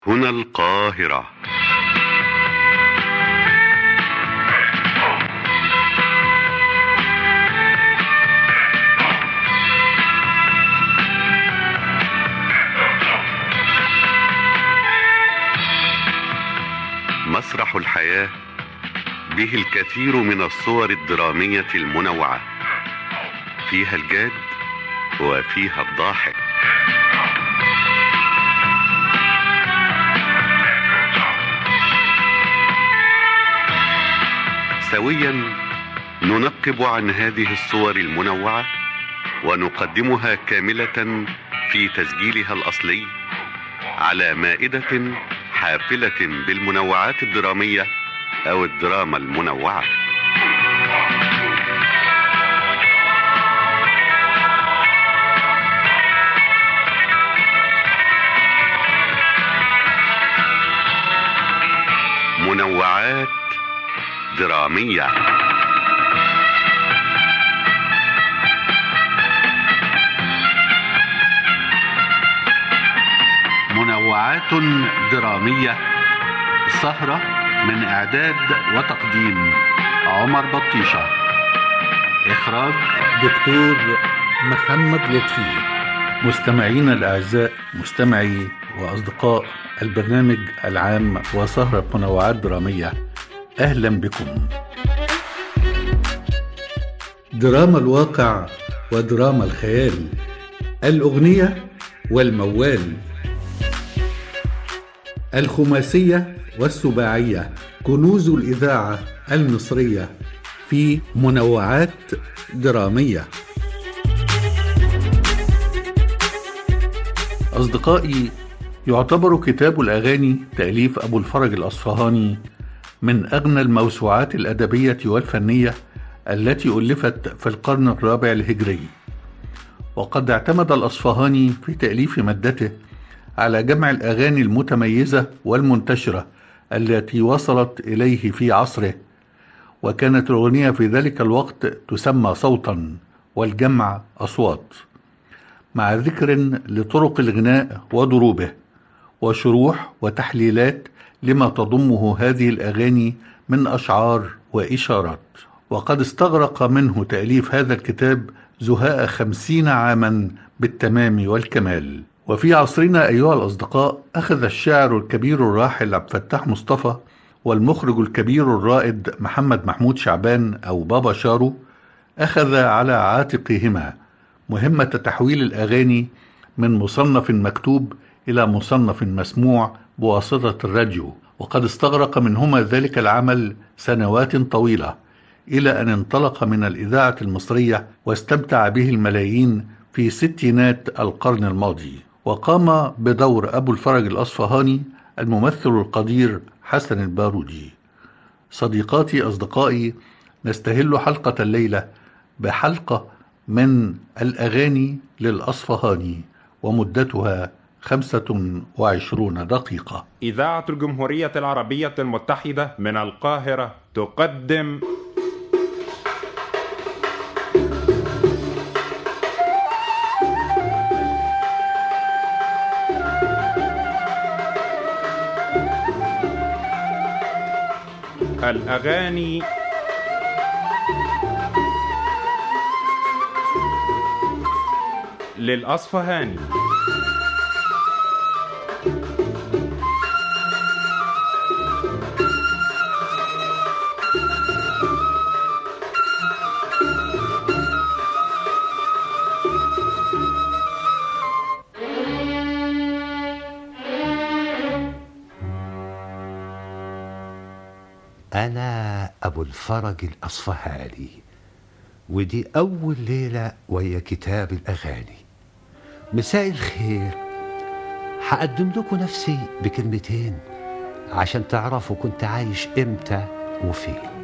هنا القاهرة مسرح الحياة به الكثير من الصور الدرامية المنوعة فيها الجاد وفيها الضاحك سويا ننقب عن هذه الصور المنوعة ونقدمها كاملة في تسجيلها الأصلي على مائدة حافلة بالمنوعات الدرامية أو الدراما المنوعة منوعات درامية منوعات درامية سهرة من إعداد وتقديم عمر بطيشة إخراج دكتور محمد لطفي مستمعينا الأعزاء مستمعي وأصدقاء البرنامج العام وسهرة منوعات درامية أهلا بكم دراما الواقع ودراما الخيال الأغنية والموال الخماسية والسباعية كنوز الإذاعة المصرية في منوعات درامية أصدقائي يعتبر كتاب الأغاني تأليف أبو الفرج الأصفهاني من أغنى الموسوعات الأدبية والفنية التي ألفت في القرن الرابع الهجري وقد اعتمد الأصفهاني في تأليف مادته على جمع الأغاني المتميزة والمنتشرة التي وصلت إليه في عصره وكانت الأغنية في ذلك الوقت تسمى صوتا والجمع أصوات مع ذكر لطرق الغناء وضروبه وشروح وتحليلات لما تضمه هذه الأغاني من أشعار وإشارات وقد استغرق منه تأليف هذا الكتاب زهاء خمسين عاما بالتمام والكمال وفي عصرنا أيها الأصدقاء أخذ الشاعر الكبير الراحل عبد الفتاح مصطفى والمخرج الكبير الرائد محمد محمود شعبان أو بابا شارو أخذ على عاتقهما مهمة تحويل الأغاني من مصنف مكتوب إلى مصنف مسموع بواسطة الراديو وقد استغرق منهما ذلك العمل سنوات طويلة إلى أن انطلق من الإذاعة المصرية واستمتع به الملايين في ستينات القرن الماضي وقام بدور أبو الفرج الأصفهاني الممثل القدير حسن البارودي صديقاتي أصدقائي نستهل حلقة الليلة بحلقة من الأغاني للأصفهاني ومدتها خمسة وعشرون دقيقة إذاعة الجمهورية العربية المتحدة من القاهرة تقدم الأغاني للأصفهاني أنا أبو الفرج الأصفهاني ودي أول ليلة ويا كتاب الأغاني مساء الخير هقدم لكم نفسي بكلمتين عشان تعرفوا كنت عايش إمتى وفين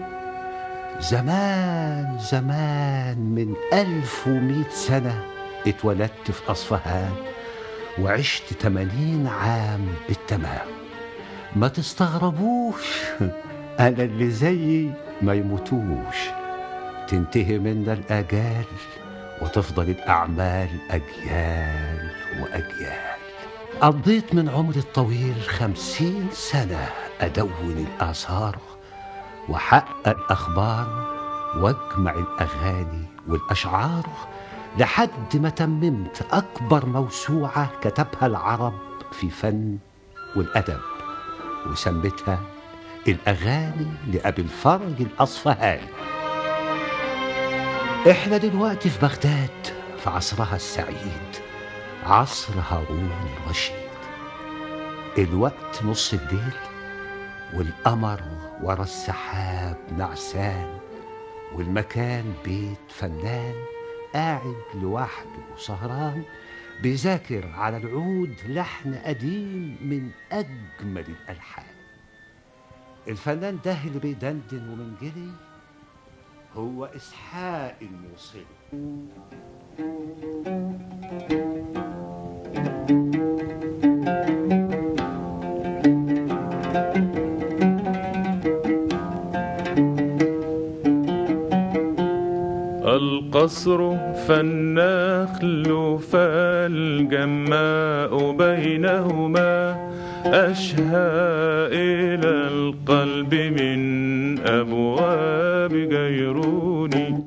زمان زمان من ألف ومئة سنة اتولدت في أصفهان وعشت تمانين عام بالتمام ما تستغربوش أنا اللي زيي ما يموتوش تنتهي منا الآجال وتفضل الأعمال أجيال وأجيال قضيت من عمري الطويل خمسين سنة أدون الآثار وحقق أخبار واجمع الأغاني والأشعار لحد ما تممت أكبر موسوعة كتبها العرب في فن والأدب وسميتها الأغاني لأبي الفرج الأصفهاني إحنا دلوقتي في بغداد في عصرها السعيد عصر هارون الرشيد الوقت نص الليل والقمر ورا السحاب نعسان والمكان بيت فنان قاعد لوحده وسهران بيذاكر على العود لحن قديم من أجمل الألحان الفنان ده اللي بيدندن ومنجلي هو إسحاق الموصلي القصر فالنخل فالجماء بينهما أشهى إلى القلب من أبواب جيروني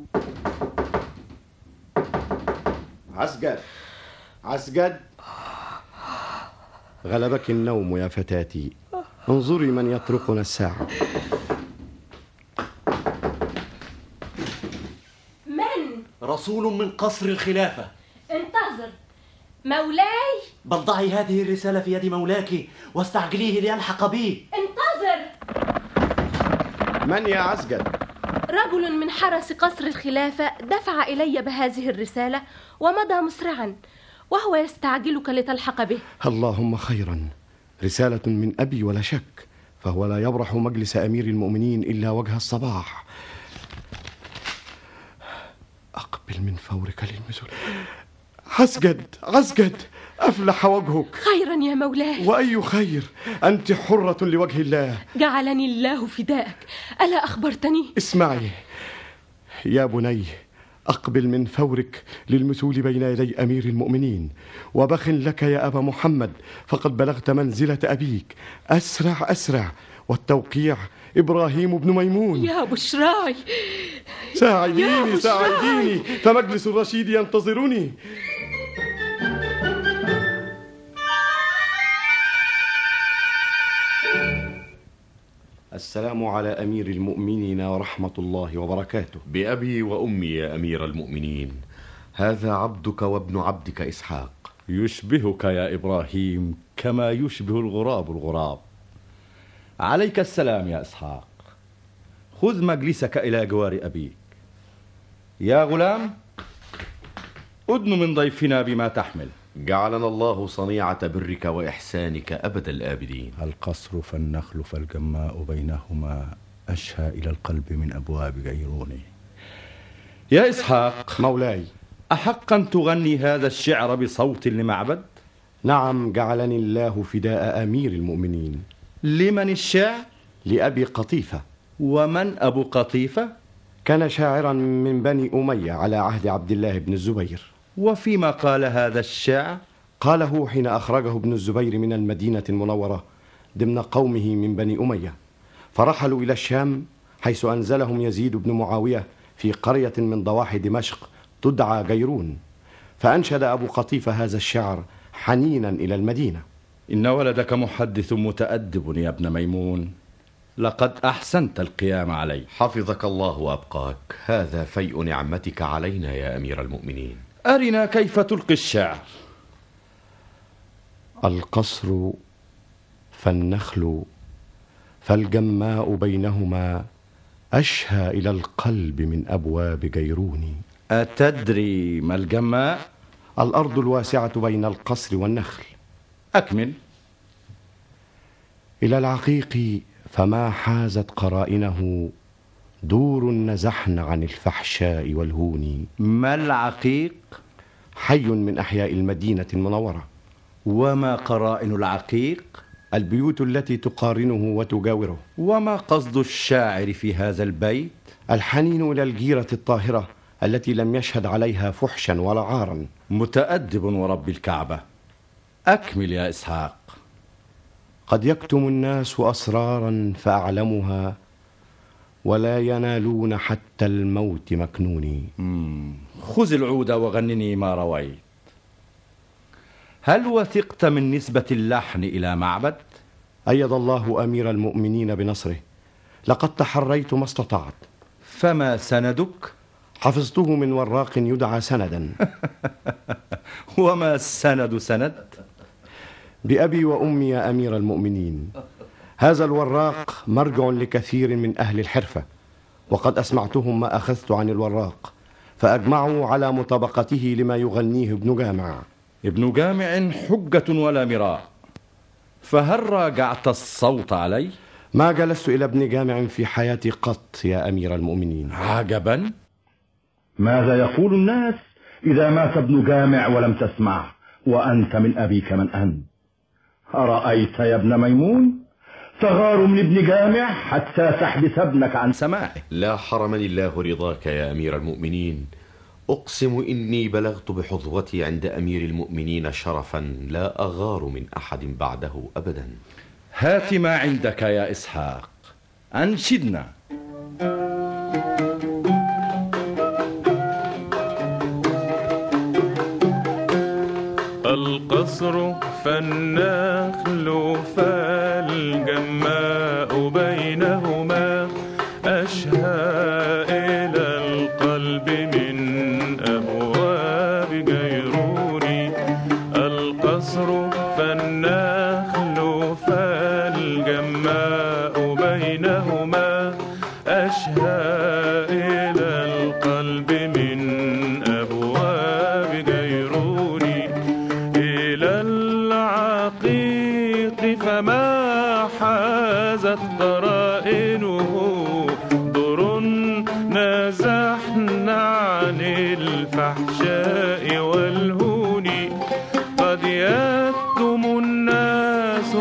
عسجد عسجد غلبك النوم يا فتاتي انظري من يطرقنا الساعة من؟ رسول من قصر الخلافة انتظر مولاي بل ضعي هذه الرسالة في يد مولاك واستعجليه ليلحق بي انتظر من يا عسجد رجل من حرس قصر الخلافة دفع إلي بهذه الرسالة ومضى مسرعا وهو يستعجلك لتلحق به اللهم خيرا رسالة من أبي ولا شك فهو لا يبرح مجلس أمير المؤمنين إلا وجه الصباح أقبل من فورك للمزول عسجد عسجد أفلح وجهك خيرا يا مولاي وأي خير أنت حرة لوجه الله جعلني الله فداك ألا أخبرتني؟ اسمعي يا بني أقبل من فورك للمثول بين يدي أمير المؤمنين وبخ لك يا أبا محمد فقد بلغت منزلة أبيك أسرع أسرع والتوقيع إبراهيم بن ميمون يا بشراي يا ساعديني بشراي. ساعديني فمجلس الرشيد ينتظرني السلام على أمير المؤمنين ورحمة الله وبركاته بأبي وأمي يا أمير المؤمنين هذا عبدك وابن عبدك إسحاق يشبهك يا إبراهيم كما يشبه الغراب الغراب عليك السلام يا إسحاق خذ مجلسك إلى جوار أبيك يا غلام أدن من ضيفنا بما تحمل جعلنا الله صنيعة برك وإحسانك أبد الآبدين القصر فالنخل فالجماء بينهما أشهى إلى القلب من أبواب جيروني يا إسحاق مولاي أحقا تغني هذا الشعر بصوت لمعبد؟ نعم جعلني الله فداء أمير المؤمنين لمن الشعر؟ لأبي قطيفة ومن أبو قطيفة؟ كان شاعرا من بني أمية على عهد عبد الله بن الزبير وفيما قال هذا الشعر؟ قاله حين أخرجه ابن الزبير من المدينة المنورة ضمن قومه من بني أمية فرحلوا إلى الشام حيث أنزلهم يزيد بن معاوية في قرية من ضواحي دمشق تدعى جيرون فأنشد أبو قطيفة هذا الشعر حنينا إلى المدينة إن ولدك محدث متأدب يا ابن ميمون لقد أحسنت القيام عليه حفظك الله وأبقاك هذا فيء نعمتك علينا يا أمير المؤمنين أرنا كيف تلقي الشعر القصر فالنخل فالجماء بينهما أشهى إلى القلب من أبواب جيرون أتدري ما الجماء؟ الأرض الواسعة بين القصر والنخل أكمل إلى العقيق فما حازت قرائنه دور نزحن عن الفحشاء والهون ما العقيق؟ حي من أحياء المدينة المنورة وما قرائن العقيق؟ البيوت التي تقارنه وتجاوره وما قصد الشاعر في هذا البيت؟ الحنين إلى الجيرة الطاهرة التي لم يشهد عليها فحشا ولا عارا متأدب ورب الكعبة أكمل يا إسحاق قد يكتم الناس أسرارا فأعلمها ولا ينالون حتى الموت مكنوني خذ العود وغنني ما رويت هل وثقت من نسبة اللحن إلى معبد؟ أيد الله أمير المؤمنين بنصره لقد تحريت ما استطعت فما سندك؟ حفظته من وراق يدعى سندا وما السند سند؟ بأبي وأمي يا أمير المؤمنين هذا الوراق مرجع لكثير من أهل الحرفة وقد أسمعتهم ما أخذت عن الوراق فأجمعوا على مطابقته لما يغنيه ابن جامع ابن جامع حجة ولا مراء فهل راجعت الصوت علي؟ ما جلست إلى ابن جامع في حياتي قط يا أمير المؤمنين عجبا ماذا يقول الناس إذا مات ابن جامع ولم تسمع وأنت من أبيك من أنت أرأيت يا ابن ميمون تغار من ابن جامع حتى تحبس ابنك عن سماعه لا حرمني الله رضاك يا أمير المؤمنين أقسم إني بلغت بحظوتي عند أمير المؤمنين شرفا لا أغار من أحد بعده أبدا هات ما عندك يا إسحاق أنشدنا القصر فالنخل فالجماء بينهما أشهى إلى القلب من أبواب جيروني القصر فالنخل فالجماء بينهما أشهى إلى القلب من أبواب جيروني إلى العقيق فما حازت قرائنه ضر نزحنا عن الفحشاء والهون قد يكتم الناس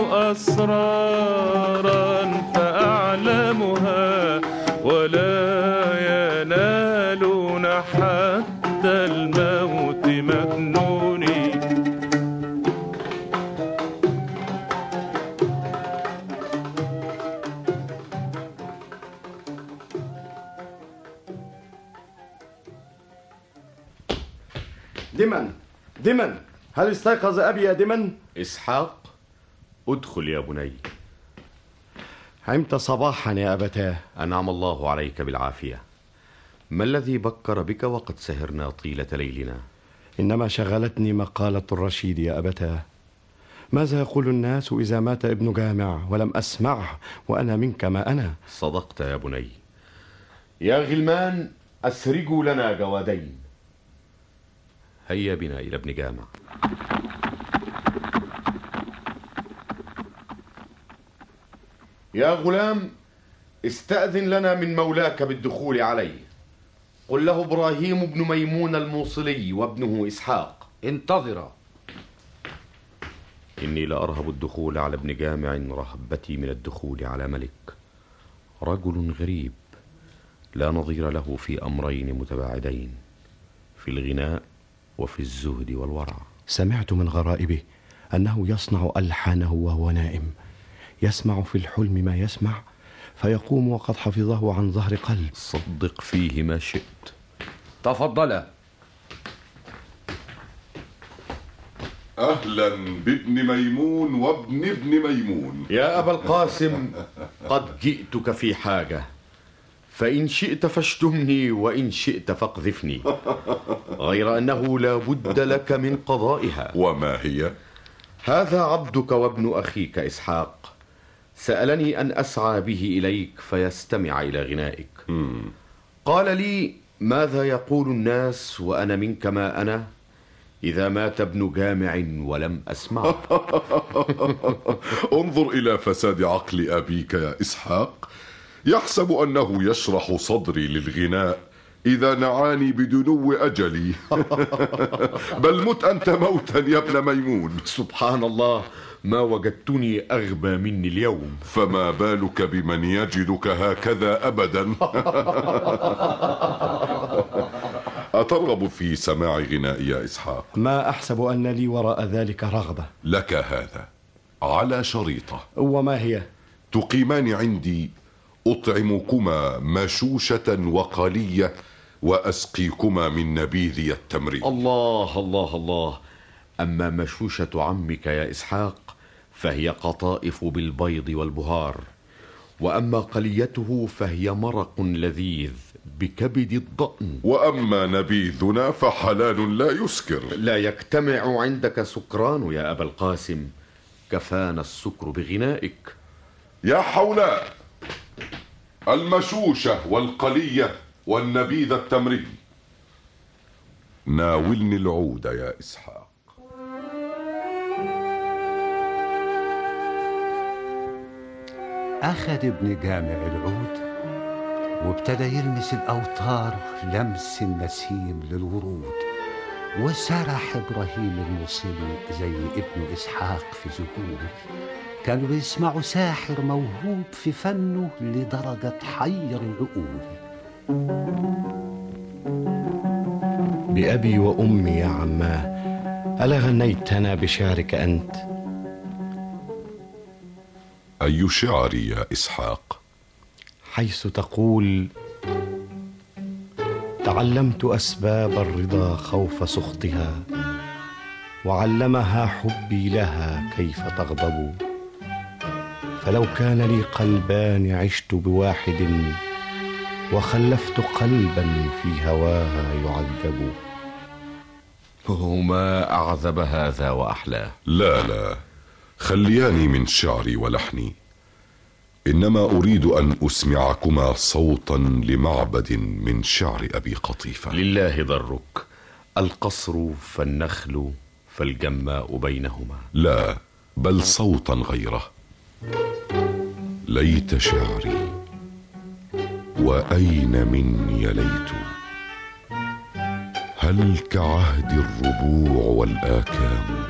أسرارا فأعلمها ولا ينالون حتى الموت مكنوني دمن دمن هل استيقظ أبي يا دمن؟ إسحاق ادخل يا بني عمت صباحا يا أبتاه أنعم الله عليك بالعافية ما الذي بكر بك وقد سهرنا طيلة ليلنا إنما شغلتني مقالة الرشيد يا أبتاه ماذا يقول الناس إذا مات ابن جامع ولم أسمعه وأنا منك ما أنا صدقت يا بني يا غلمان أسرجوا لنا جوادين هيا بنا إلى ابن جامع يا غلام استأذن لنا من مولاك بالدخول عليه قل له إبراهيم بن ميمون الموصلي وابنه إسحاق انتظرا إني لأرهب الدخول على ابن جامع رهبتي من الدخول على ملك رجل غريب لا نظير له في أمرين متباعدين في الغناء وفي الزهد والورع سمعت من غرائبه أنه يصنع ألحانه وهو نائم يسمع في الحلم ما يسمع فيقوم وقد حفظه عن ظهر قلب صدق فيه ما شئت تفضلا أهلا بابن ميمون وابن ابن ميمون يا أبا القاسم قد جئتك في حاجة فإن شئت فاشتمني وإن شئت فاقذفني غير أنه لا بد لك من قضائها وما هي؟ هذا عبدك وابن أخيك إسحاق سألني أن أسعى به إليك فيستمع إلى غنائك قال لي ماذا يقول الناس وأنا منك ما أنا إذا مات ابن جامع ولم أسمع انظر إلى فساد عقل أبيك يا إسحاق يحسب أنه يشرح صدري للغناء إذا نعاني بدنو أجلي بل مت أنت موتا يا ابن ميمون سبحان الله ما وجدتني أغبى مني اليوم فما بالك بمن يجدك هكذا أبدا أترغب في سماع غنائي يا إسحاق ما أحسب أن لي وراء ذلك رغبة لك هذا على شريطة وما هي؟ تقيمان عندي أطعمكما مشوشة وقلية وأسقيكما من نبيذي التمرين الله الله الله أما مشوشة عمك يا إسحاق فهي قطائف بالبيض والبهار وأما قليته فهي مرق لذيذ بكبد الضأن وأما نبيذنا فحلال لا يسكر لا يجتمع عندك سكران يا أبا القاسم كفانا السكر بغنائك يا حولاء المشوشة والقلية والنبيذ التمرين ناولني العود يا إسحاق أخذ ابن جامع العود وابتدى يلمس الأوتار لمس النسيم للورود وسرح إبراهيم المصلي زي ابن إسحاق في ذهول كانوا بيسمعوا ساحر موهوب في فنه لدرجة حير العقول بأبي وأمي يا عماه ألا غنيتنا بشعرك أنت؟ أي شعر يا إسحاق؟ حيث تقول تعلمت أسباب الرضا خوف سخطها وعلمها حبي لها كيف تغضب فلو كان لي قلبان عشت بواحد وخلفت قلبا في هواها يعذب وما أعذب هذا وأحلاه لا لا خلياني من شعري ولحني إنما أريد أن أسمعكما صوتا لمعبد من شعر أبي قطيفة لله ضرك القصر فالنخل فالجماء بينهما لا بل صوتا غيره ليت شعري وأين مني ليت هل كعهد الربوع والآكام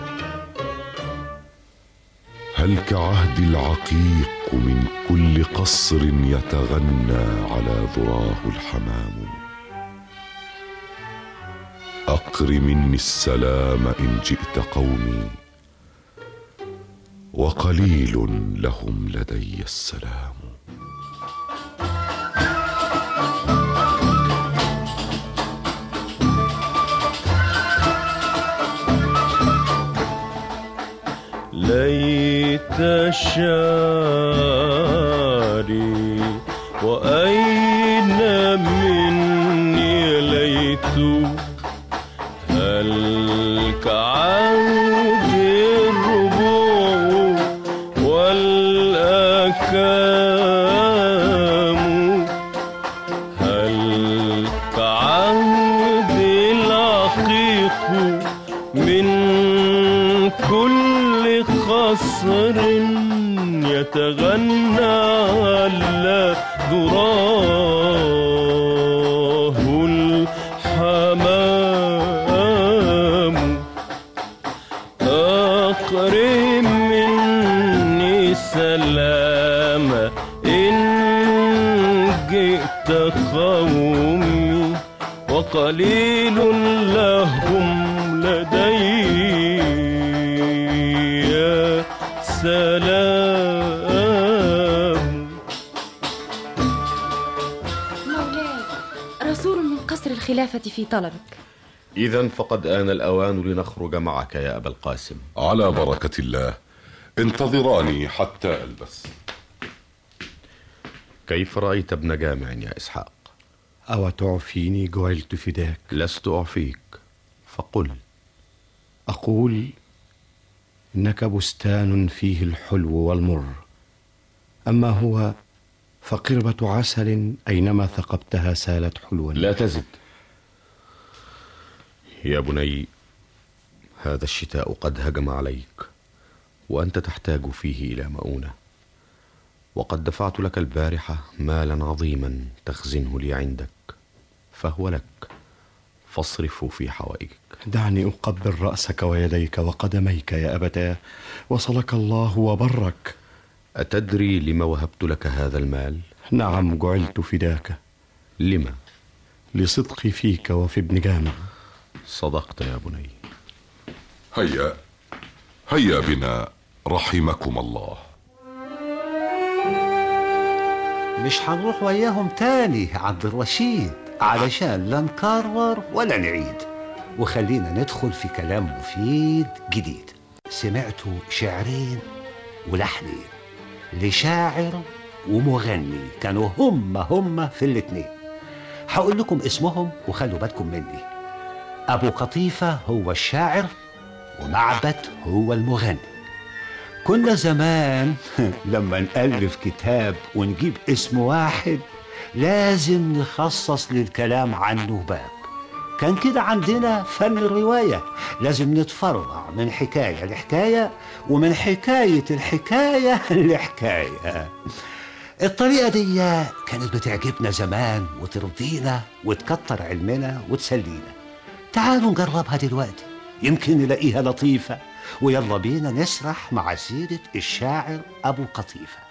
هل كعهد العقيق من كل قصر يتغنى على ذراه الحمام اقر مني السلام ان جئت قومي وقليل لهم لدي السلام ليت شعري وأين مني ليت هل كعود الربوع والأكام هل كعود العقيق من كل خصر يتغنى على ذراه الحمام أقرب مني سلام إن جئت قومي وقليل لهم لدي يا سلام مولاي رسول من قصر الخلافة في طلبك إذا فقد آن الأوان لنخرج معك يا أبا القاسم على بركة الله انتظراني حتى ألبس كيف رأيت ابن جامع يا إسحاق؟ أو تعفيني جعلت فداك لست أعفيك فقل أقول إنك بستان فيه الحلو والمر أما هو فقربة عسل أينما ثقبتها سالت حلوا لا تزد يا بني هذا الشتاء قد هجم عليك وأنت تحتاج فيه إلى مؤونة وقد دفعت لك البارحة مالا عظيما تخزنه لي عندك فهو لك فاصرفه في حوائجك دعني أقبل رأسك ويديك وقدميك يا أبتاه وصلك الله وبرك أتدري لما وهبت لك هذا المال؟ نعم جعلت فداك لما؟ لصدقي فيك وفي ابن جامع صدقت يا بني هيا هيا بنا رحمكم الله مش هنروح وياهم تاني عبد الرشيد علشان لا نكرر ولا نعيد وخلينا ندخل في كلام مفيد جديد سمعتوا شعرين ولحنين لشاعر ومغني كانوا هم هم في الاتنين هقول لكم اسمهم وخلوا بالكم مني أبو قطيفة هو الشاعر ومعبد هو المغني كنا زمان لما نألف كتاب ونجيب اسم واحد لازم نخصص للكلام عنه باب كان كده عندنا فن الرواية لازم نتفرع من حكاية لحكاية ومن حكاية الحكاية لحكاية الطريقة دي كانت بتعجبنا زمان وترضينا وتكتر علمنا وتسلينا تعالوا نجربها دلوقتي يمكن نلاقيها لطيفة ويلا بينا نسرح مع سيرة الشاعر أبو قطيفة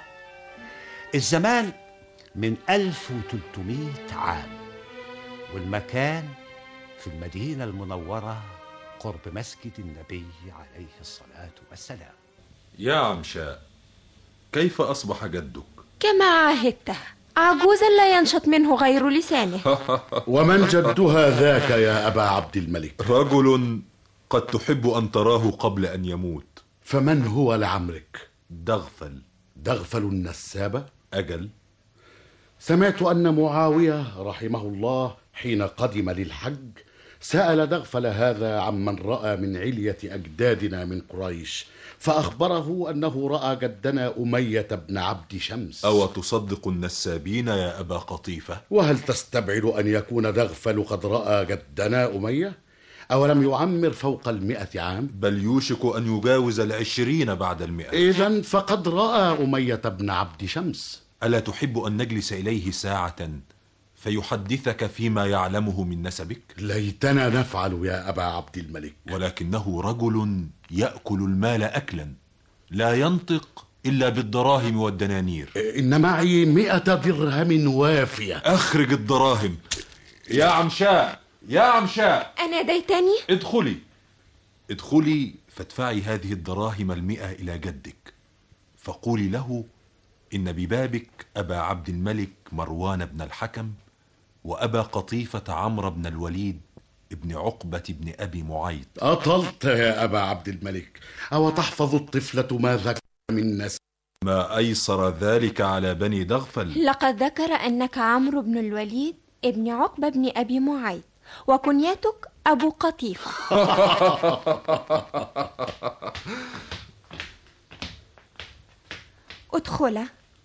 الزمان من 1300 عام والمكان في المدينة المنورة قرب مسجد النبي عليه الصلاة والسلام يا عمشاء كيف أصبح جدك؟ كما عاهدته عجوزا لا ينشط منه غير لسانه ومن جدها ذاك يا أبا عبد الملك رجل قد تحب أن تراه قبل أن يموت فمن هو لعمرك دغفل دغفل النسابة أجل سمعت أن معاوية رحمه الله حين قدم للحج سأل دغفل هذا عمن رأى من علية أجدادنا من قريش فأخبره أنه رأى جدنا أمية بن عبد شمس أو تصدق النسابين يا أبا قطيفة وهل تستبعد أن يكون دغفل قد رأى جدنا أمية؟ أولم يعمر فوق المئة عام؟ بل يوشك أن يجاوز العشرين بعد المئة إذا فقد رأى أمية بن عبد شمس ألا تحب أن نجلس إليه ساعة فيحدثك فيما يعلمه من نسبك؟ ليتنا نفعل يا أبا عبد الملك ولكنه رجل يأكل المال أكلا لا ينطق إلا بالدراهم والدنانير إن معي مئة درهم وافية أخرج الدراهم يا عمشاء يا عمشاء أناديتني؟ ادخلي ادخلي فادفعي هذه الدراهم المئة إلى جدك فقولي له إن ببابك أبا عبد الملك مروان بن الحكم وأبا قطيفة عمرو بن الوليد ابن عقبة بن أبي معيط أطلت يا أبا عبد الملك أو تحفظ الطفلة ما ذكر من نسب ما أيسر ذلك على بني دغفل لقد ذكر أنك عمرو بن الوليد ابن عقبة بن أبي معيط وكنيتك أبو قطيفة ادخلا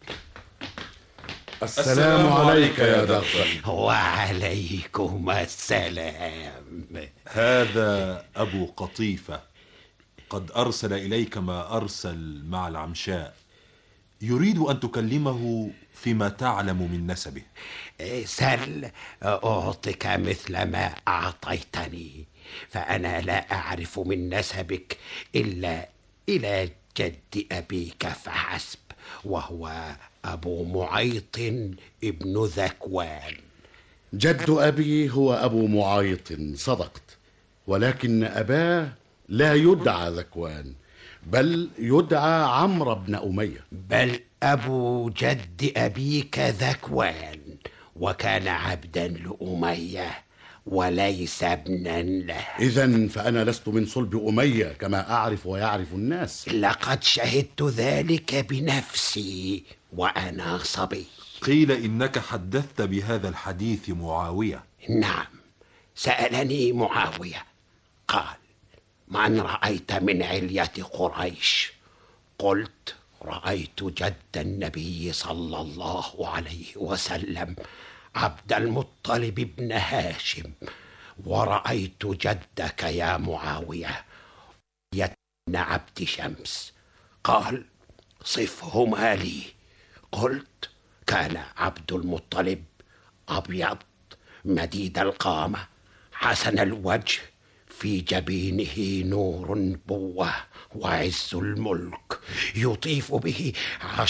السلام عليك يا دغفل وعليكم السلام هذا أبو قطيفة قد أرسل إليك ما أرسل مع العمشاء يريد أن تكلمه فيما تعلم من نسبه سل أعطك مثل ما أعطيتني فأنا لا أعرف من نسبك إلا إلى جد أبيك فحسب وهو أبو معيط ابن ذكوان جد أبي هو أبو معيط صدقت ولكن أباه لا يدعى ذكوان بل يدعى عمرو بن أمية بل أبو جد أبيك ذكوان وكان عبدا لأمية وليس ابنا له إذا فأنا لست من صلب أمية كما أعرف ويعرف الناس لقد شهدت ذلك بنفسي وأنا صبي قيل إنك حدثت بهذا الحديث معاوية نعم سألني معاوية قال من رأيت من علية قريش قلت رأيت جد النبي صلى الله عليه وسلم عبد المطلب بن هاشم ورأيت جدك يا معاوية يتن عبد شمس قال صفهما لي قلت كان عبد المطلب أبيض مديد القامة حسن الوجه في جبينه نور النبوة وعز الملك يطيف به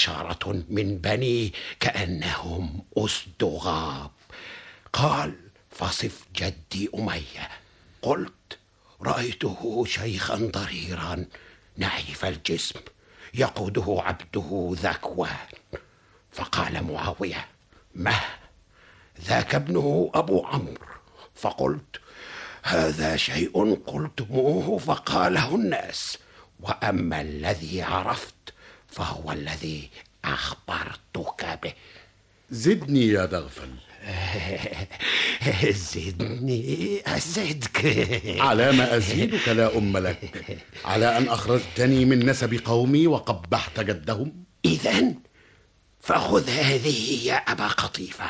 عشرة من بني كأنهم أسد غاب قال فصف جدي أمية قلت رأيته شيخا ضريرا نحيف الجسم يقوده عبده ذكوان فقال معاوية ما ذاك ابنه أبو عمرو فقلت هذا شيء قلتموه فقاله الناس وأما الذي عرفت فهو الذي أخبرتك به زدني يا دغفل زدني أزدك على ما أزيدك لا أم لك على أن أخرجتني من نسب قومي وقبحت جدهم إذا فخذ هذه يا أبا قطيفة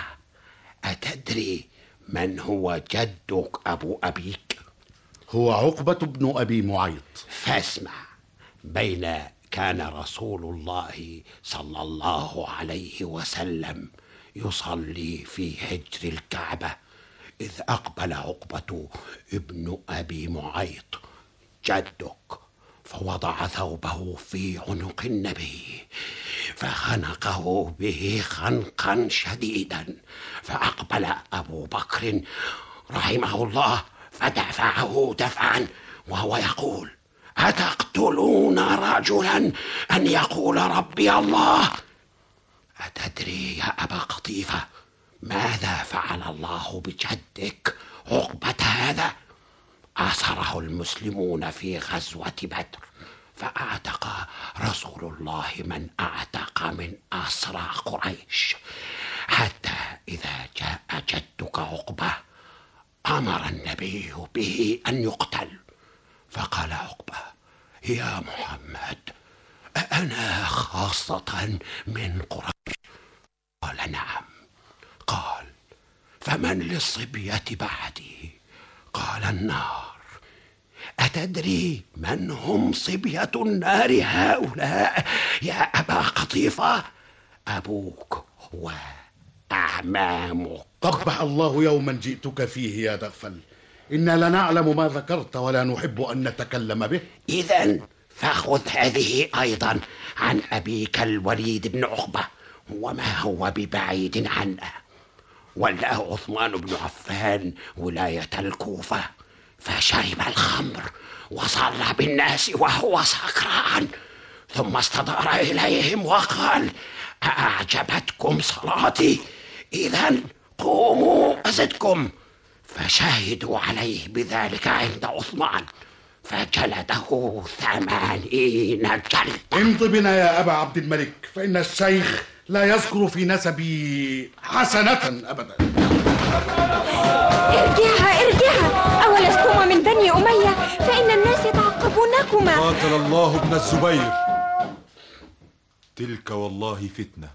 أتدري من هو جدك أبو أبيك هو عقبة بن أبي معيط فاسمع بين كان رسول الله صلى الله عليه وسلم يصلي في حجر الكعبة إذ أقبل عقبة ابن أبي معيط جدك فوضع ثوبه في عنق النبي فخنقه به خنقا شديدا فأقبل أبو بكر رحمه الله فدفعه دفعا وهو يقول أتقتلون رجلا أن يقول ربي الله أتدري يا أبا قطيفة ماذا فعل الله بجدك عقبة هذا أسره المسلمون في غزوة بدر فأعتق رسول الله من أعتق من أسرى قريش حتى إذا جاء جدك عقبة أمر النبي به أن يقتل فقال عقبة يا محمد أنا خاصة من قريش قال نعم قال فمن للصبية بعدي قال النار أتدري من هم صبية النار هؤلاء يا أبا قطيفة أبوك وأعمامك قبح الله يوما جئتك فيه يا دغفل إنا لنعلم ما ذكرت ولا نحب أن نتكلم به إذا فخذ هذه أيضا عن أبيك الوليد بن عقبة وما هو ببعيد عنا ولاه عثمان بن عفان ولاية الكوفة فشرب الخمر وصلى بالناس وهو سكران ثم استدار إليهم وقال أعجبتكم صلاتي إذا قوموا أزدكم فشهدوا عليه بذلك عند عثمان فجلده ثمانين جلدة امض بنا يا أبا عبد الملك فإن الشيخ لا يذكر في نسبي حسنة أبدا ارجعها ارجعها أولستما من بني أمية فإن الناس يتعقبونكما قاتل الله ابن الزبير تلك والله فتنة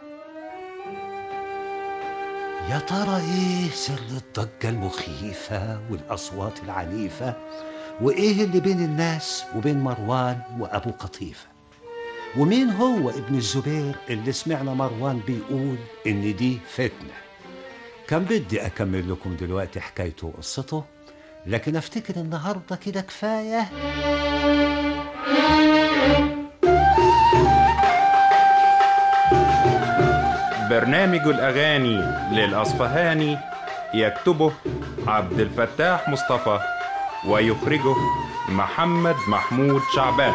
يا ترى ايه سر الضجة المخيفة والأصوات العنيفة وايه اللي بين الناس وبين مروان وأبو قطيفة ومين هو ابن الزبير اللي سمعنا مروان بيقول إن دي فتنة كان بدي أكمل لكم دلوقتي حكايته وقصته لكن أفتكر النهاردة كده كفاية برنامج الأغاني للأصفهاني يكتبه عبد الفتاح مصطفى ويخرجه محمد محمود شعبان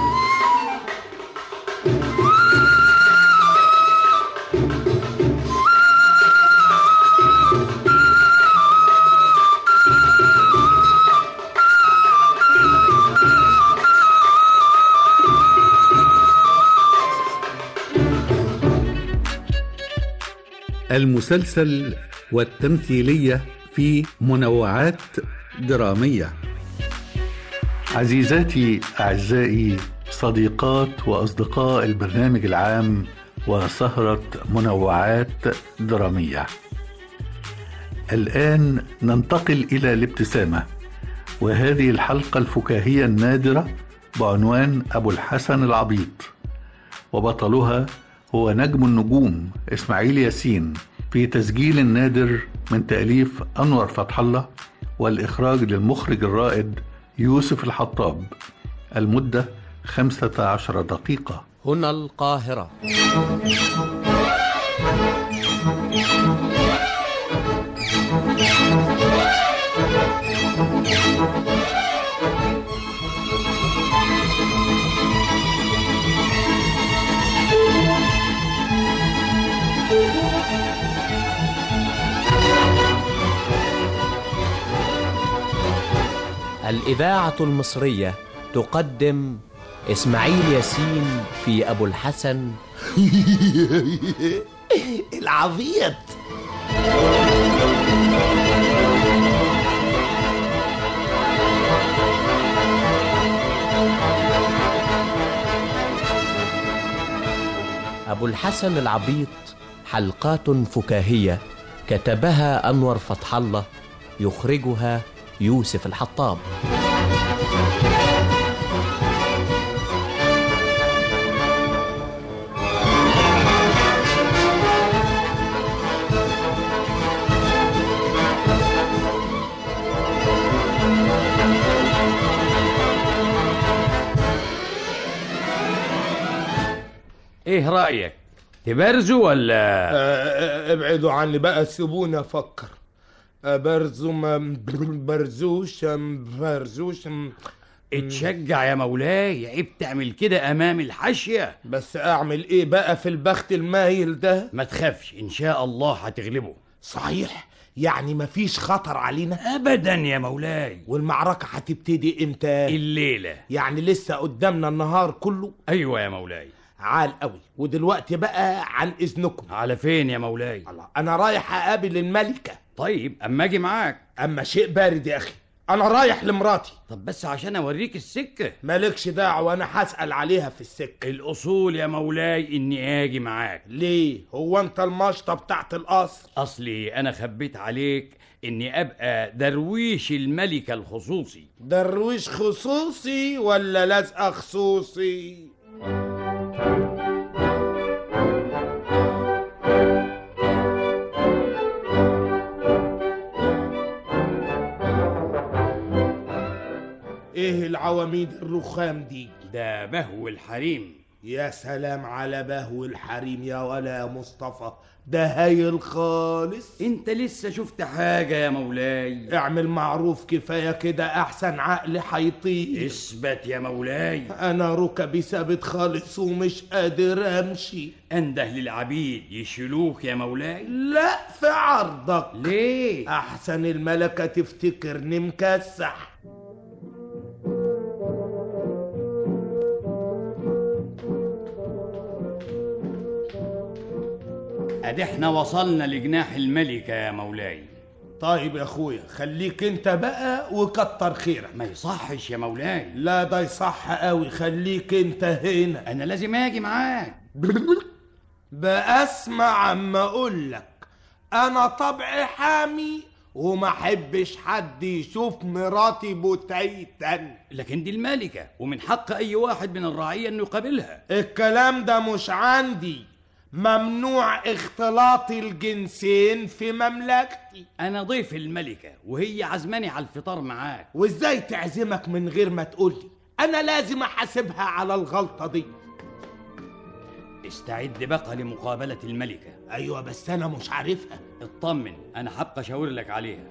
المسلسل والتمثيلية في منوعات درامية عزيزاتي أعزائي صديقات وأصدقاء البرنامج العام وسهرة منوعات درامية الآن ننتقل إلى الابتسامة وهذه الحلقة الفكاهية النادرة بعنوان أبو الحسن العبيط وبطلها هو نجم النجوم إسماعيل ياسين في تسجيل نادر من تأليف أنور فتح الله والإخراج للمخرج الرائد يوسف الحطاب المدة خمسة عشر دقيقة هنا القاهرة Thank you. الإذاعة المصرية تقدم إسماعيل ياسين في أبو الحسن العبيط أبو الحسن العبيط حلقات فكاهية كتبها أنور فتح الله يخرجها يوسف الحطاب ايه رايك تبرزوا ولا آه، ابعدوا عني بقى سيبوني افكر برزو ما برزوش برزوش اتشجع يا مولاي عيب تعمل كده امام الحاشيه بس اعمل ايه بقى في البخت المايل ده ما تخافش ان شاء الله هتغلبه صحيح يعني مفيش خطر علينا ابدا يا مولاي والمعركة هتبتدي امتى الليله يعني لسه قدامنا النهار كله ايوه يا مولاي عال قوي ودلوقتي بقى عن اذنكم على فين يا مولاي الله انا رايح اقابل الملكة طيب اما اجي معاك اما شيء بارد يا اخي انا رايح لمراتي طب بس عشان اوريك السكه مالكش دعوه انا هسال عليها في السكه الاصول يا مولاي اني اجي معاك ليه هو انت المشطه بتاعت القصر اصلي انا خبيت عليك اني ابقى درويش الملكه الخصوصي درويش خصوصي ولا لزقه خصوصي ايه العواميد الرخام دي ده بهو الحريم يا سلام على بهو الحريم يا ولا يا مصطفى ده هايل خالص انت لسه شفت حاجة يا مولاي اعمل معروف كفاية كده احسن عقل هيطير اثبت يا مولاي انا ركبي ثابت خالص ومش قادر امشي انده للعبيد يشيلوك يا مولاي لا في عرضك ليه احسن الملكة تفتكرني مكسح ادي احنا وصلنا لجناح الملكة يا مولاي طيب يا اخويا خليك انت بقى وكتر خيرك ما يصحش يا مولاي لا ده يصح قوي خليك انت هنا انا لازم اجي معاك بقى اسمع عما اقول لك انا طبعي حامي وما احبش حد يشوف مراتي بتيتا لكن دي الملكة ومن حق اي واحد من الرعية انه يقابلها الكلام ده مش عندي ممنوع اختلاط الجنسين في مملكتي انا ضيف الملكة وهي عزماني على الفطار معاك وازاي تعزمك من غير ما تقولي انا لازم احاسبها على الغلطة دي استعد بقى لمقابلة الملكة ايوه بس انا مش عارفها اطمن انا هبقى اشاور لك عليها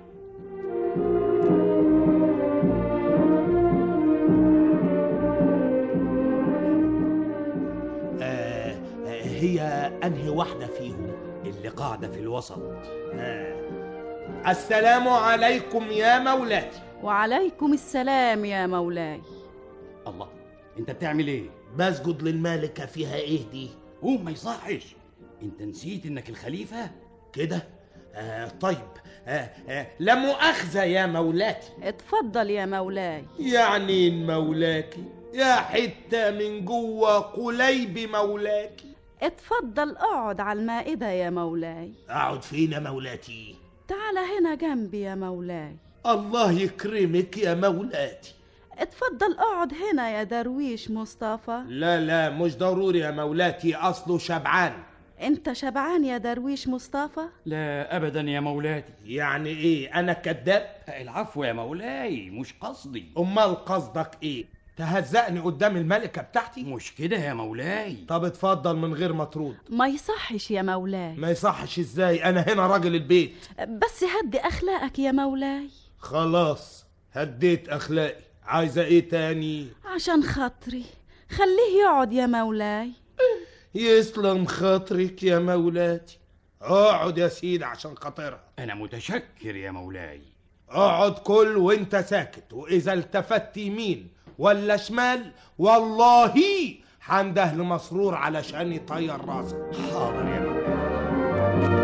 آه آه هي انهي واحدة فيهم اللي قاعدة في الوسط آه. السلام عليكم يا مولاتي وعليكم السلام يا مولاي الله انت بتعمل ايه بسجد للمالكة فيها ايه دي قوم ما يصحش انت نسيت انك الخليفة كده آه طيب آه آه لا مؤاخذة يا مولاتي اتفضل يا مولاي يعني مولاكي يا حتة من جوه قليب مولاكي اتفضل اقعد على المائدة يا مولاي اقعد فين يا مولاتي تعال هنا جنبي يا مولاي الله يكرمك يا مولاتي اتفضل اقعد هنا يا درويش مصطفى لا لا مش ضروري يا مولاتي اصله شبعان انت شبعان يا درويش مصطفى لا ابدا يا مولاتي يعني ايه انا كذاب العفو يا مولاي مش قصدي امال قصدك ايه تهزقني قدام الملكة بتاعتي مش كده يا مولاي طب اتفضل من غير ما ترد ما يصحش يا مولاي ما يصحش ازاي انا هنا راجل البيت بس هدي اخلاقك يا مولاي خلاص هديت اخلاقي عايزه ايه تاني عشان خاطري خليه يقعد يا مولاي يسلم خاطرك يا مولاتي اقعد يا سيدي عشان خاطرها انا متشكر يا مولاي اقعد كل وانت ساكت واذا التفت يمين ولا شمال والله هنده لمسرور علشان يطير راسك حاضر يا مولاي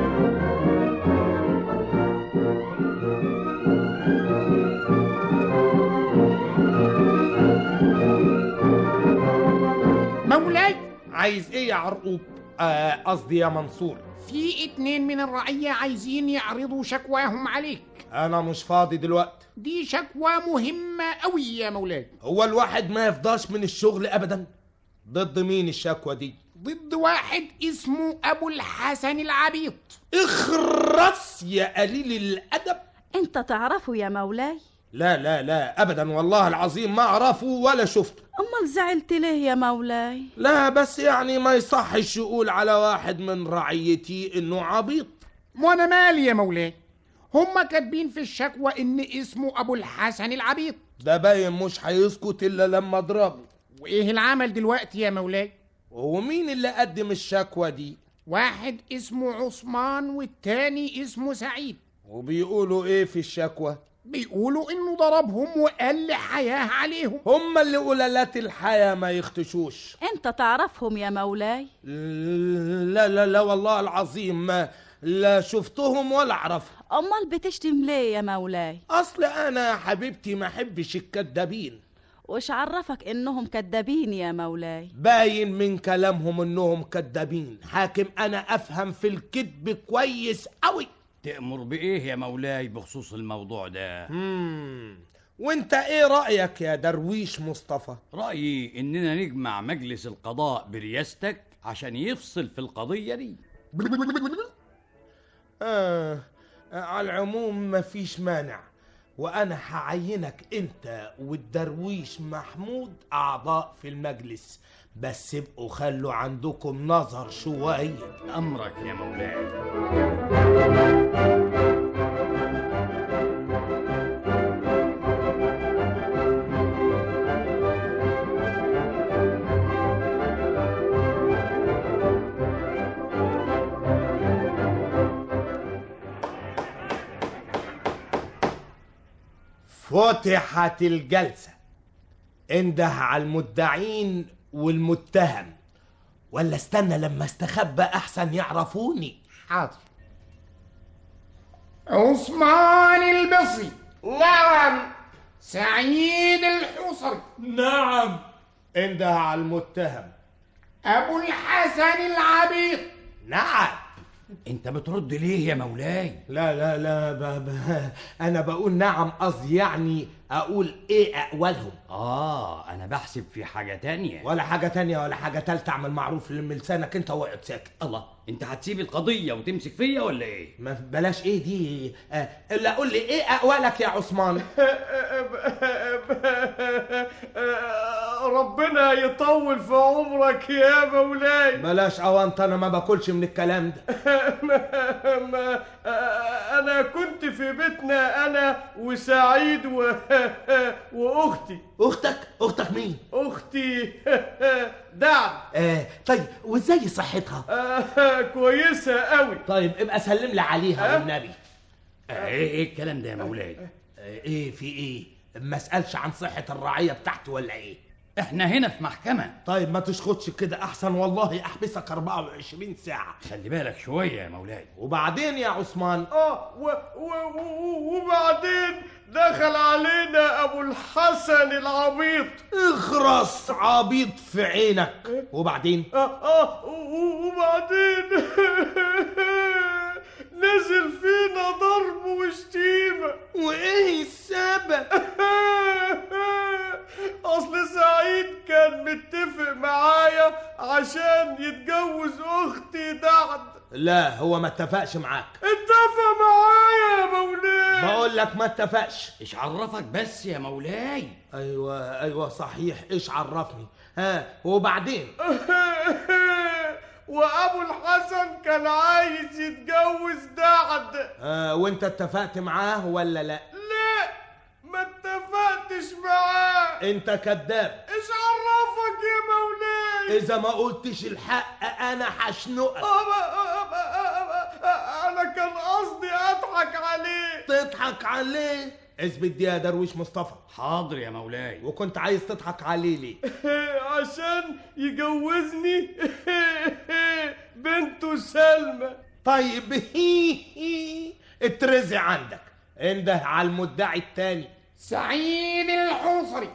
مولاي عايز ايه يا عرقوب آه، قصدي يا منصور في اتنين من الرعية عايزين يعرضوا شكواهم عليك انا مش فاضي دلوقتي دي شكوى مهمة أوي يا مولاي هو الواحد ما يفضاش من الشغل ابدا ضد مين الشكوى دي ضد واحد اسمه أبو الحسن العبيط اخرس يا قليل الادب انت تعرفه يا مولاي لا لا لا ابدا والله العظيم ما اعرفه ولا شفته امال زعلت ليه يا مولاي لا بس يعني ما يصحش يقول على واحد من رعيتي انه عبيط وأنا مالي يا مولاي هما كاتبين في الشكوى إن اسمه أبو الحسن العبيط ده باين مش هيسكت الا لما اضربه وإيه العمل دلوقتي يا مولاي وهو مين اللي قدم الشكوى دي واحد اسمه عثمان والتاني اسمه سعيد وبيقولوا ايه في الشكوى بيقولوا إنه ضربهم وقال حياه عليهم هم اللي قلالات الحياة ما يختشوش انت تعرفهم يا مولاي لا لا لا والله العظيم ما لا شفتهم ولا اعرفهم امال بتشتم ليه يا مولاي اصل انا يا حبيبتي ما احبش الكدابين وش عرفك انهم كدابين يا مولاي باين من كلامهم انهم كدابين حاكم انا افهم في الكذب كويس قوي تأمر بإيه يا مولاي بخصوص الموضوع ده؟ مم. وانت ايه رأيك يا درويش مصطفى؟ رأيي إننا نجمع مجلس القضاء برياستك عشان يفصل في القضية دي آه. آه، على العموم مفيش مانع وانا هعينك انت والدرويش محمود اعضاء في المجلس بس ابقوا خلوا عندكم نظر شويه أمرك يا مولاي فتحت الجلسة انده على المدعين والمتهم ولا استنى لما استخبى احسن يعرفوني حاضر عثمان البصري نعم سعيد الحصري نعم انده على المتهم أبو الحسن العبيط نعم أنت بترد ليه يا مولاي؟ لا لا لا ب... ب... انا بقول نعم قصدي يعني اقول ايه اقوالهم آه أنا بحسب في حاجة تانية ولا حاجة تانية ولا حاجة تالتة اعمل معروف لم لسانك انت واقعد ساكت الله أنت هتسيب القضية وتمسك فيا ولا إيه؟ ما بلاش ايه دي آه، الا قول لي ايه اقوالك يا عثمان ربنا يطول في عمرك يا مولاي بلاش اوانت انا ما باكلش من الكلام ده ما ما انا كنت في بيتنا انا وسعيد و... واختي اختك اختك مين اختي دعم آه طيب وازاي صحتها آه كويسه قوي طيب ابقى سلم لي عليها والنبي آه إيه إيه الكلام ده يا مولاي؟ آه ايه في ايه ما اسالش عن صحه الرعيه بتاعتي ولا ايه إحنا هنا في محكمة طيب ما تشخطش كده احسن والله احبسك 24 ساعه خلي بالك شوية يا مولاي وبعدين يا عثمان اه و... و... و... وبعدين دخل علينا ابو الحسن العبيط اخرس عبيط في عينك وبعدين اه اه و- وبعدين نزل فينا ضرب وشتيمة وايه السبب اصل سعيد كان متفق معايا عشان يتجوز اختي دعد لا هو ما اتفقش معاك اتفق معايا يا مولاي بقول لك ما اتفقش إيش عرفك بس يا مولاي؟ ايوه ايوه صحيح ايش عرفني ها وبعدين وابو الحسن كان عايز يتجوز دعد آه وانت اتفقت معاه ولا لا لا ما معاه انت كذاب ايش عرفك يا مولاي اذا ما قلتش الحق انا هشنقك انا كان قصدي اضحك عليه تضحك عليه اثبت دي يا درويش مصطفى حاضر يا مولاي وكنت عايز تضحك عليه ليه عشان يجوزني بنته سلمى طيب اترزع عندك انده على المدعي التاني سعيد الحصري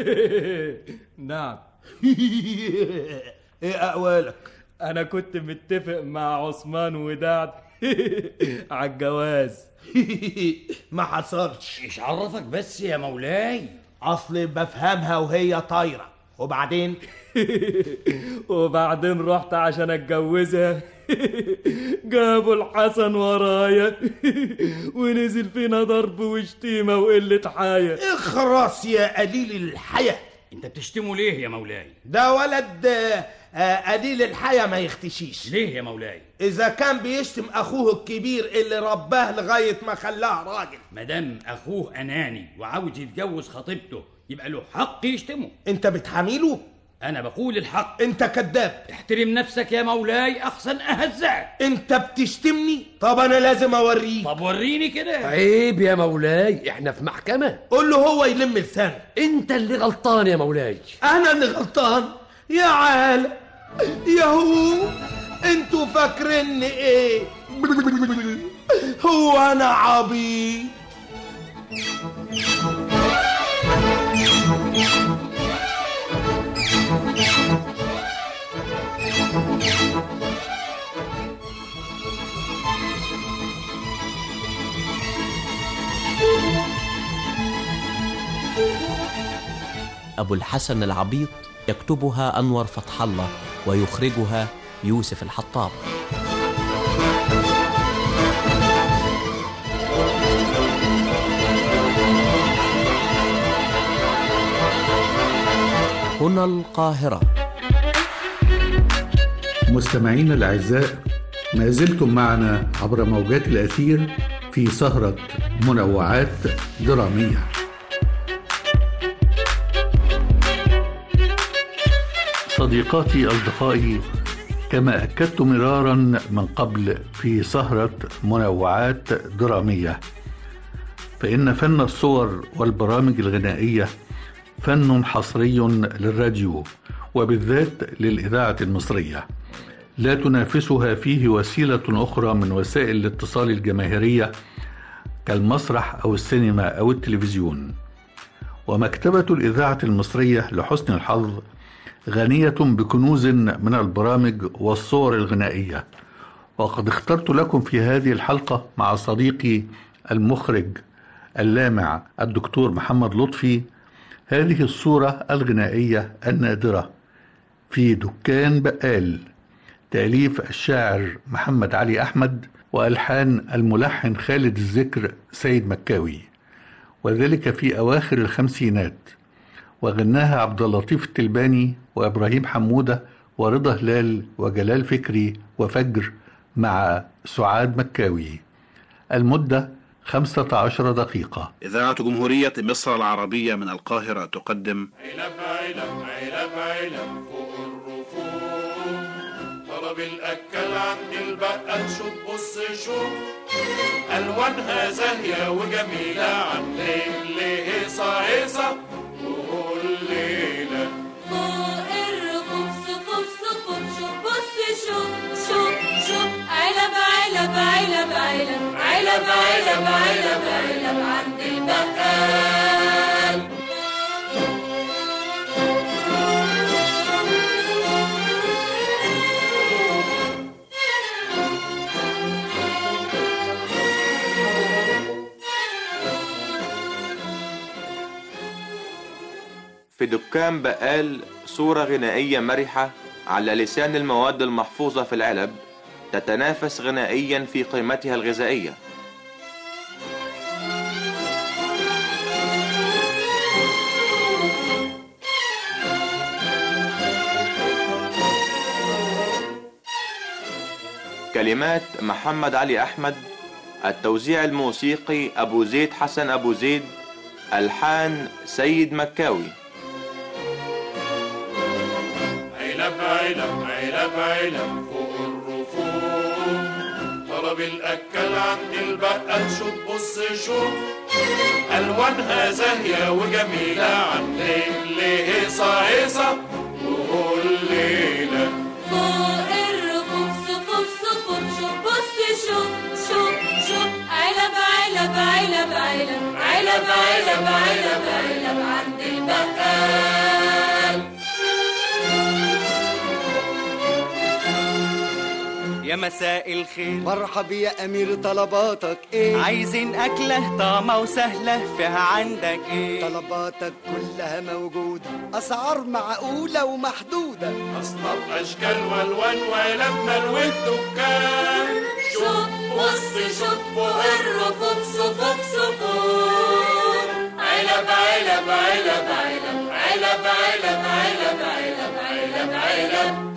نعم ايه اقوالك انا كنت متفق مع عثمان ودعد على الجواز ما حصلش ايش عرفك بس يا مولاي اصل بفهمها وهي طايره وبعدين وبعدين رحت عشان اتجوزها جابوا الحسن ورايا ونزل فينا ضرب وشتيمه وقله حياه اخرس يا قليل الحياه انت بتشتمه ليه يا مولاي ده ولد آه، قليل الحياه ما يختشيش ليه يا مولاي اذا كان بيشتم اخوه الكبير اللي رباه لغايه ما خلاه راجل مادام اخوه اناني وعاوز يتجوز خطيبته يبقى له حق يشتمه انت بتحامله انا بقول الحق انت كذاب احترم نفسك يا مولاي احسن اهزاك انت بتشتمني طب انا لازم اوريك طب وريني كده عيب يا مولاي احنا في محكمة قول له هو يلم لسانه انت اللي غلطان يا مولاي انا اللي غلطان يا عالم يا هو انتوا فاكريني ايه هو انا عبيط أبو الحسن العبيط يكتبها أنور فتح الله ويخرجها يوسف الحطاب هنا القاهرة مستمعينا الأعزاء ما زلتم معنا عبر موجات الأثير في سهرة منوعات درامية صديقاتي أصدقائي كما أكدت مرارا من قبل في سهرة منوعات درامية فإن فن الصور والبرامج الغنائية فن حصري للراديو وبالذات للإذاعة المصرية لا تنافسها فيه وسيلة أخرى من وسائل الاتصال الجماهيرية كالمسرح أو السينما أو التلفزيون ومكتبة الإذاعة المصرية لحسن الحظ غنية بكنوز من البرامج والصور الغنائية وقد اخترت لكم في هذه الحلقة مع صديقي المخرج اللامع الدكتور محمد لطفي هذه الصورة الغنائية النادرة في دكان بقال تأليف الشاعر محمد علي أحمد وألحان الملحن خالد الذكر سيد مكاوي وذلك في أواخر الخمسينات وغناها عبد اللطيف التلباني وإبراهيم حمودة ورضا هلال وجلال فكري وفجر مع سعاد مكاوي المدة 15 دقيقة إذاعة جمهورية مصر العربية من القاهرة تقدم علب علب علب علب فوق الرفوف طلب الأكل عند البقال شوف بص شوف ألوانها زاهية وجميلة عاملين ليه هيصة هيصة وقول ليلة فوق الرفوف صفوف صفوف شوف بص شوف شوف شوف علب علب علب علب علب علب علب علب عند البقال في دكان بقال صورة غنائية مرحة على لسان المواد المحفوظة في العلب تتنافس غنائيا في قيمتها الغذائية كلمات محمد علي أحمد التوزيع الموسيقي أبو زيد حسن أبو زيد ألحان سيد مكاوي علب علب علب علب فوق الرفوف طلب الأكل عند البقال شوف بص شوف ألوانها زاهية وجميلة عن ليل هيصة هيصة وقول ليلة فوق الرفوف صفوف صفوف شوف بص شوف شوف شوف علب علب علب علب علب علب علب علب عند البقال يا مساء الخير مرحب يا امير طلباتك ايه عايزين اكله طعمه وسهله فيها عندك ايه طلباتك كلها موجوده اسعار معقوله ومحدوده أصناف أشكال وألوان ولما والدكان شوف بص شوف فوق الرفوف صفوف صفوف علب علب علب علب علب علب علب علب علب علب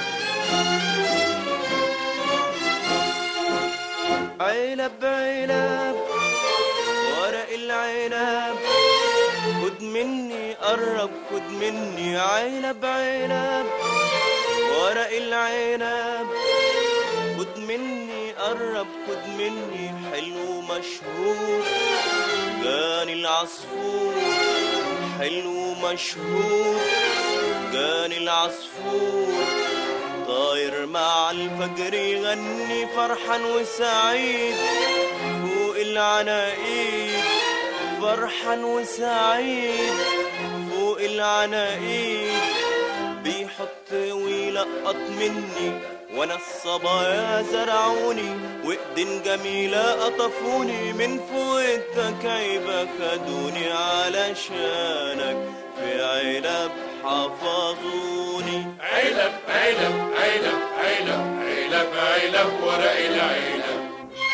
علب علب ورق العنب خد مني قرب خد مني علب علب ورق العنب خد مني قرب خد مني حلو مشهور جاني العصفور حلو مشهور جاني العصفور طاير مع الفجر يغني فرحان وسعيد فوق العناقيد فرحان وسعيد فوق العناقيد بيحط ويلقط مني وانا الصبايا زرعوني وايدين جميلة قطفوني من فوق التكعيبة خدوني علشانك في علب حفظوني علب علب علب علب علب علب ورق العنب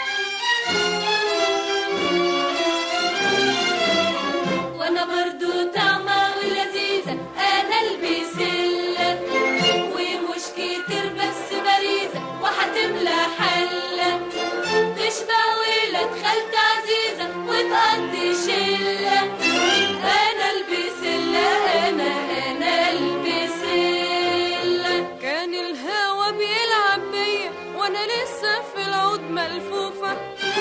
وانا برضو طعمة ولذيذة انا البسلة ومش كتير بس باريزة وهتملى حلة تشبع ولاد خالت عزيزة وتقضي شلة انا البسلة انا انا البسلة كان الهوا بيلعب بيا وانا لسه في العود ملفوفة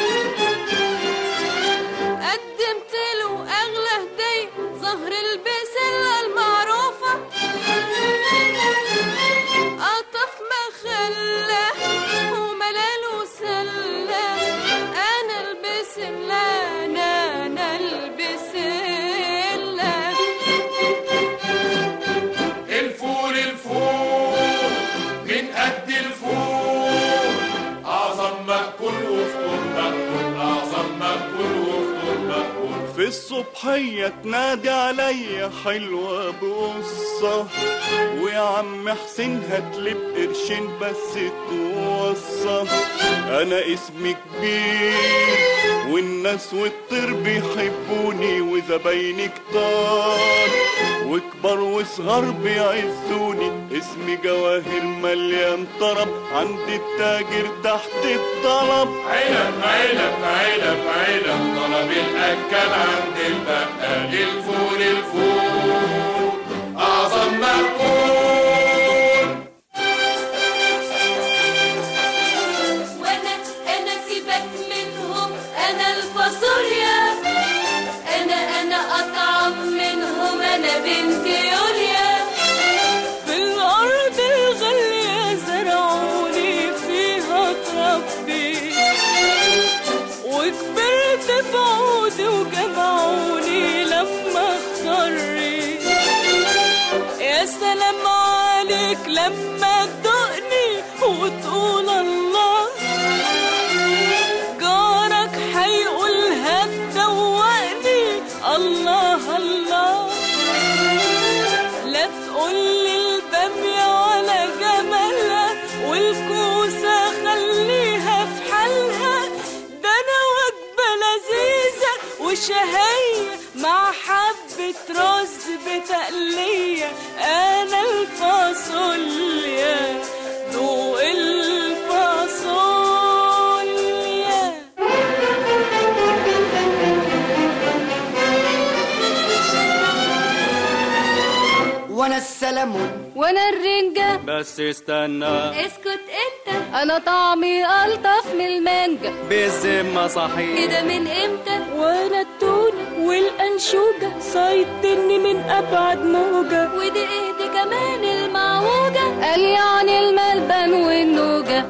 قدمت له اغلى هديه ظهر البسله المعروفه قطف مخله وملاله سله انا البسله انا انا البسله الفول الفول من قد الفول أعظم مأكول وفطور مأكول أعظم مأكول وفطور مأكول في الصبحية تنادي عليا حلوة بقصة ويا عم حسين هاتلي بقرشين بس توصى أنا اسمي كبير والناس والطير بيحبوني وزبايني كتار وكبار وصغار بيعزوني اسمي جواهر مليان طرب عند التاجر تحت الطلب علب علب علب علب طلب الأكل عند البقال الفول الفول أعظم مأكول وانا انا سيبك منهم انا الفاصوليا انا انا اطعم منهم انا بنت يوليا في الارض الغاليه زرعوني فيها اتربي وكبرت بعودي وجمعوني لما اختاري يا سلام عليك لما تدقني وتقول الله جارك هيقول هتدوقني الله الله لا تقولي البامية ولا جمالها والكوسة خليها في حالها ده أنا وجبة لذيذة وشهية مع حبة رز بتقلية أنا الفاصوليا ذوق الفاصوليا السلمون وانا الرنجة بس استنى اسكت انت انا طعمي الطف من المانجا بالذمة صحيح كده من امتى وانا التونة والانشوجة صيدتني من ابعد موجة ودي ايه دي كمان المعوجة قال يعني الملبن والنوجة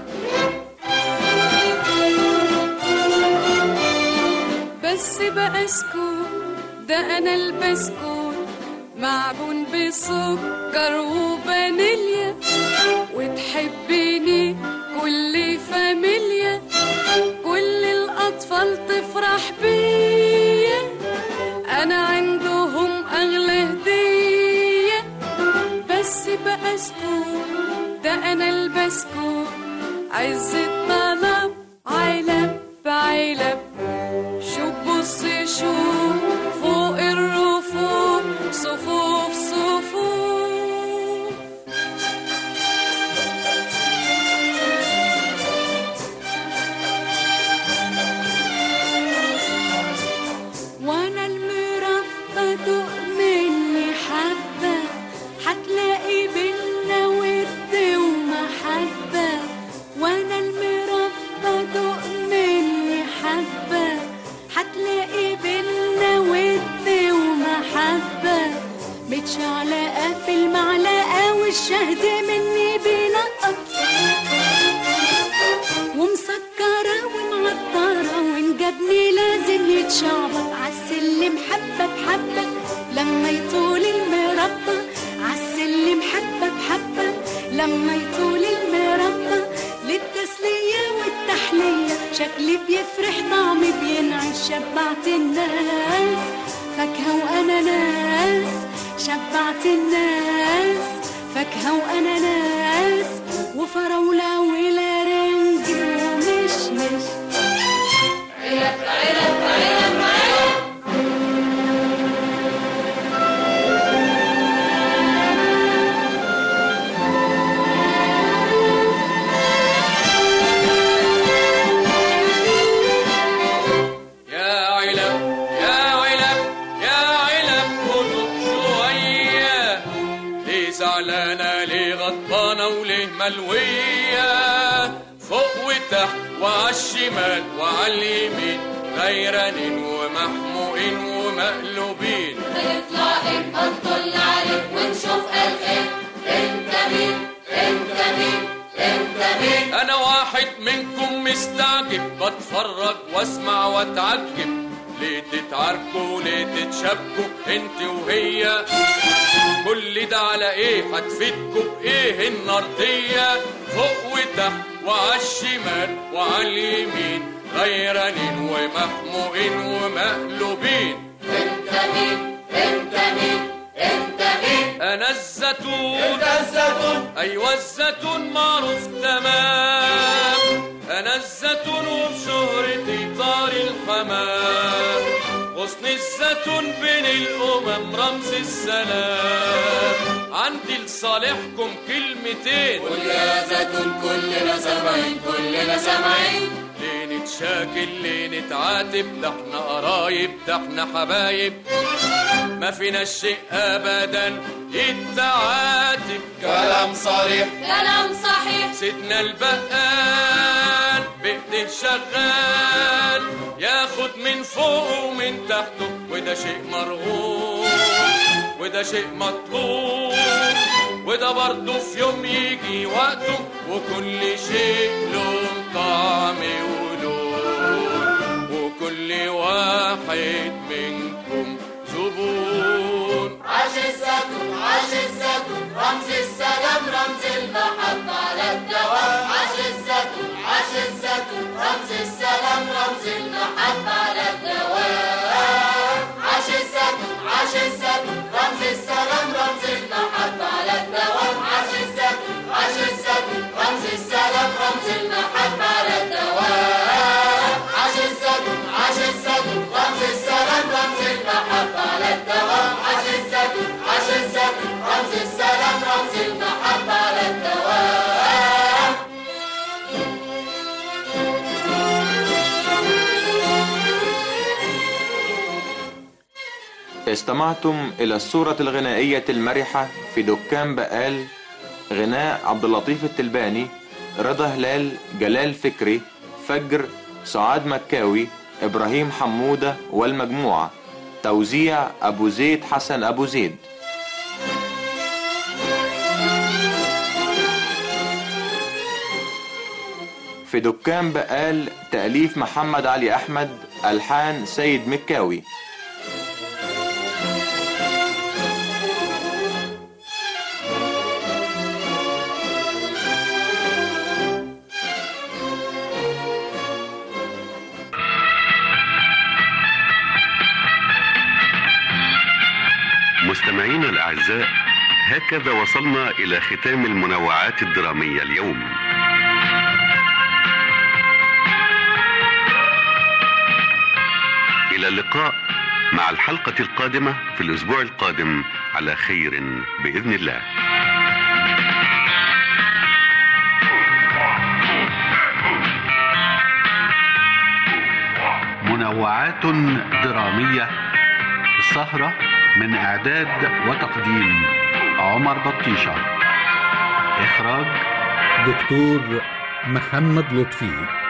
بس بقى اسكت ده انا البسكوت معجون بسكر وفانيليا وتحبني كل فاميليا كل الاطفال تفرح بيا انا عندهم اغلى هديه بس بقى اسكت ده انا البسكوت عز الطلب علب بعلب شوف بص شوف فوق الرفوف صفوف صفوف وانا المربى دوق مني حبة هتلاقي بينا ود ومحبة وانا المربى دوق مني حبة هتلاقي بينا ود ومحبة متشعلقة في المعلقة والشهد مني بينقط ومسكرة ومعطرة وإن جابني لازم يتشعبط عالسلم حبة بحبة لما يطول المربى عالسلم حبة بحبة لما يطول المربى للتسلية والتحلية شكلي بيفرح طعمي بينعش شبعت الناس فاكهة وأناناس شبعت الناس فاكهة وأناناس وفراولة ولارنج ومشمش علب علب علب علب يا علب يا علب يا علب هدوء شوية ليه زعلانة ليه غضبانة وليه ملوية فوق وتحت وعالشمال وعاليمين غيرانين ومحموقين ومقلوبين هيطلع ايه هنطل عليك ونشوف قال ايه انت مين انت مين انت مين انا واحد منكم مستعجب بتفرج واسمع واتعجب ليه تتعاركوا ليه تتشابكوا انت وهي كل ده على ايه هتفيدكوا بايه النردية فوق وتحت وعالشمال وعاليمين غيرانين ومحموقين ومقلوبين انت مين انت مين انت مين انا الزيتون انت الزيتون ايوه الزيتون معروف تمام انا الزيتون وبشهرتي طار الحمام غصن الزيتون بين الامم رمز السلام عندي لصالحكم كلمتين قول يا زيتون كلنا سامعين كلنا سامعين ليه نتشاكل ليه نتعاتب ده احنا قرايب ده احنا حبايب ما فينا شيء ابدا يتعاتب كلام صريح كلام صحيح سيدنا البقال بايده شغال ياخد من فوق ومن تحته وده شيء مرغوب وده شيء مطلوب وده برضه في يوم يجي وقته وكل شيء له طعم ولون وكل واحد منكم زبون عاش الزيتون عاش الزيتون رمز السلام رمز المحبة على الدوام عاش الزيتون عاش الزيتون رمز السلام رمز المحبة على الدوام عاش الزيتون عاش الزيتون رمز السلام رمز المحبة على الدوام عاش الزيتون عاش الزيتون رمز السلام رمز المحبة استمعتم إلى الصورة الغنائية المرحة في دكان بقال غناء عبد اللطيف التلباني رضا هلال جلال فكري فجر سعاد مكاوي إبراهيم حمودة والمجموعة توزيع أبو زيد حسن أبو زيد في دكان بقال تأليف محمد علي أحمد ألحان سيد مكاوي مستمعينا الأعزاء هكذا وصلنا إلى ختام المنوعات الدرامية اليوم إلى اللقاء مع الحلقة القادمة في الأسبوع القادم على خير بإذن الله منوعات درامية السهرة من إعداد وتقديم عمر بطيشة إخراج دكتور محمد لطفي